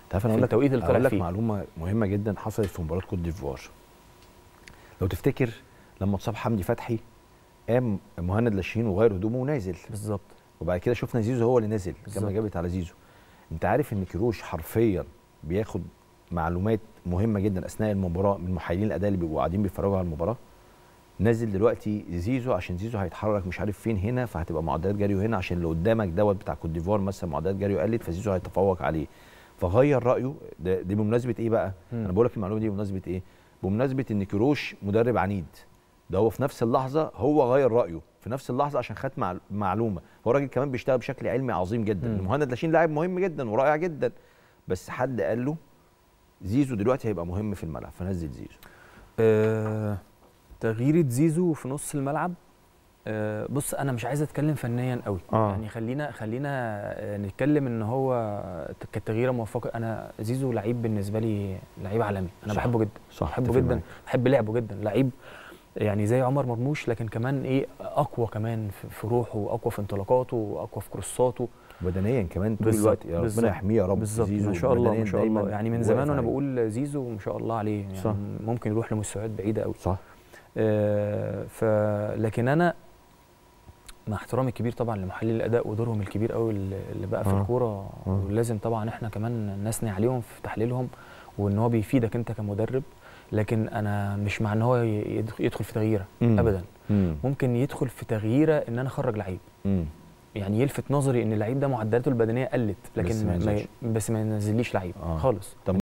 تعرف انا في اقول لك التوقيت اللي طلع اقول لك فيه. معلومه مهمه جدا حصلت في مباراه كوت ديفوار لو تفتكر لما اتصاب حمدي فتحي قام مهند لاشين وغير هدومه ونازل بالظبط وبعد كده شفنا زيزو هو اللي نزل بالظبط. الكاميرا جابت على زيزو انت عارف ان كيروش حرفيا بياخد معلومات مهمه جدا اثناء المباراه من محللين الاداء اللي بيبقوا قاعدين بيتفرجوا على المباراه نزل دلوقتي زيزو عشان زيزو هيتحرك مش عارف فين هنا فهتبقى معدلات جريه هنا عشان اللي قدامك دوت بتاع كوت ديفوار مثلا معدلات جريه قلت فزيزو هيتفوق عليه فغير رايه ده دي بمناسبه ايه بقى؟ مم. انا بقول لك المعلومه دي بمناسبه ايه؟ بمناسبه ان كيروش مدرب عنيد ده هو في نفس اللحظه هو غير رايه في نفس اللحظه عشان خد مع- معلومه هو راجل كمان بيشتغل بشكل علمي عظيم جدا مم. مهند لاشين لاعب مهم جدا ورائع جدا بس حد قال له زيزو دلوقتي هيبقى مهم في الملعب فنزل زيزو آه تغييرة زيزو في نص الملعب آه بص انا مش عايز اتكلم فنيا قوي آه. يعني خلينا خلينا آه، نتكلم ان هو كانت تغييره موفقه انا زيزو لعيب بالنسبه لي لعيب عالمي انا صح. بحبه جدا صح بحبه أتفق جدا معاك. بحب لعبه جدا لعيب يعني زي عمر مرموش لكن كمان ايه اقوى كمان في- في روحه واقوى في انطلاقاته واقوى في كروساته بدنيا كمان طول بالظبط، الوقت يا بالظبط، ربنا يحميه يا رب بالظبط زيزو ما شاء الله ما بدنياً شاء الله دايماً يعني من واقف زمان وانا عليه. بقول زيزو ما شاء الله عليه يعني صح. ممكن يروح لمستويات بعيده قوي صح آه، ف لكن انا مع احترامي الكبير طبعا لمحللي الاداء ودورهم الكبير قوي اللي اللي بقى في آه. الكوره آه. ولازم طبعا احنا كمان نثني عليهم في تحليلهم وان هو بيفيدك انت كمدرب لكن انا مش مع ان هو ي- يدخ- يدخل في تغييره مم. ابدا مم. ممكن يدخل في تغييره ان انا اخرج لعيب مم. يعني يلفت نظري ان اللعيب ده معدلاته البدنيه قلت لكن بس ما ما ينزلش. بس ما ينزليش لعيب آه. خالص طب